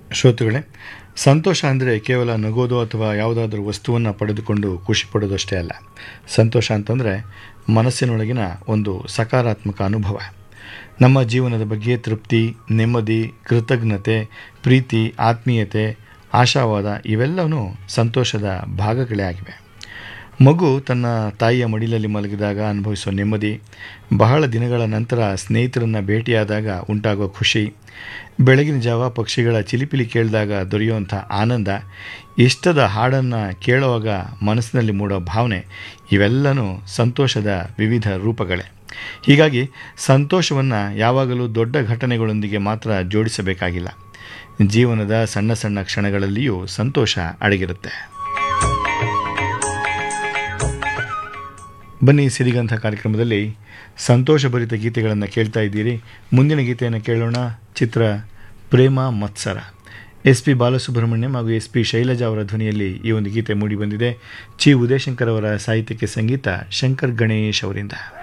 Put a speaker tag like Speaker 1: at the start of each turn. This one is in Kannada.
Speaker 1: ಶ್ರೋತೃಗಳೇ ಸಂತೋಷ ಅಂದರೆ ಕೇವಲ ನಗೋದು ಅಥವಾ ಯಾವುದಾದ್ರೂ ವಸ್ತುವನ್ನು ಪಡೆದುಕೊಂಡು ಖುಷಿ ಪಡೋದಷ್ಟೇ ಅಲ್ಲ ಸಂತೋಷ ಅಂತಂದರೆ ಮನಸ್ಸಿನೊಳಗಿನ ಒಂದು ಸಕಾರಾತ್ಮಕ ಅನುಭವ ನಮ್ಮ ಜೀವನದ ಬಗ್ಗೆ ತೃಪ್ತಿ ನೆಮ್ಮದಿ ಕೃತಜ್ಞತೆ ಪ್ರೀತಿ ಆತ್ಮೀಯತೆ ಆಶಾವಾದ ಇವೆಲ್ಲವೂ ಸಂತೋಷದ ಭಾಗಗಳೇ ಆಗಿವೆ ಮಗು ತನ್ನ ತಾಯಿಯ ಮಡಿಲಲ್ಲಿ ಮಲಗಿದಾಗ ಅನುಭವಿಸೋ ನೆಮ್ಮದಿ ಬಹಳ ದಿನಗಳ ನಂತರ ಸ್ನೇಹಿತರನ್ನು ಭೇಟಿಯಾದಾಗ ಉಂಟಾಗೋ ಖುಷಿ ಬೆಳಗಿನ ಜಾವ ಪಕ್ಷಿಗಳ ಚಿಲಿಪಿಲಿ ಕೇಳಿದಾಗ ದೊರೆಯುವಂಥ ಆನಂದ ಇಷ್ಟದ ಹಾಡನ್ನು ಕೇಳುವಾಗ ಮನಸ್ಸಿನಲ್ಲಿ ಮೂಡೋ ಭಾವನೆ ಇವೆಲ್ಲನೂ ಸಂತೋಷದ ವಿವಿಧ ರೂಪಗಳೇ ಹೀಗಾಗಿ ಸಂತೋಷವನ್ನು ಯಾವಾಗಲೂ ದೊಡ್ಡ ಘಟನೆಗಳೊಂದಿಗೆ ಮಾತ್ರ ಜೋಡಿಸಬೇಕಾಗಿಲ್ಲ ಜೀವನದ ಸಣ್ಣ ಸಣ್ಣ ಕ್ಷಣಗಳಲ್ಲಿಯೂ ಸಂತೋಷ ಅಡಗಿರುತ್ತೆ ಬನ್ನಿ ಸಿರಿಗಂಥ ಕಾರ್ಯಕ್ರಮದಲ್ಲಿ ಸಂತೋಷಭರಿತ ಗೀತೆಗಳನ್ನು ಕೇಳ್ತಾ ಇದ್ದೀರಿ ಮುಂದಿನ ಗೀತೆಯನ್ನು ಕೇಳೋಣ ಚಿತ್ರ ಪ್ರೇಮ ಮತ್ಸರ ಎಸ್ ಪಿ ಬಾಲಸುಬ್ರಹ್ಮಣ್ಯಂ ಹಾಗೂ ಎಸ್ ಪಿ ಶೈಲಜಾ ಅವರ ಧ್ವನಿಯಲ್ಲಿ ಈ ಒಂದು ಗೀತೆ ಮೂಡಿ ಬಂದಿದೆ ಚಿ ಉದಯಶಂಕರ್ ಅವರ ಸಾಹಿತ್ಯಕ್ಕೆ ಸಂಗೀತ ಶಂಕರ್ ಗಣೇಶ್ ಅವರಿಂದ